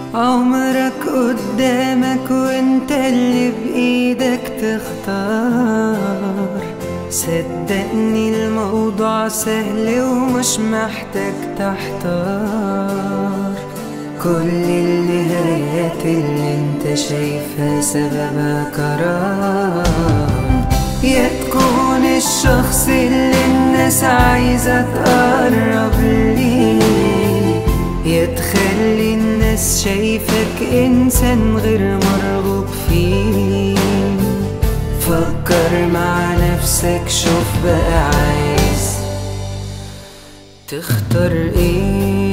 عمرك قدامك وانت اللي بإيدك تختار صدقني الموضوع سهل ومش محتاج تحتار كل النهايات اللي انت شايفها سببها قرار يا تكون الشخص اللي الناس عايزة تقرب ليه يا تخلي الناس شايفك إنسان غير مرغوب فيه فكر مع نفسك شوف بقى عايز تختار ايه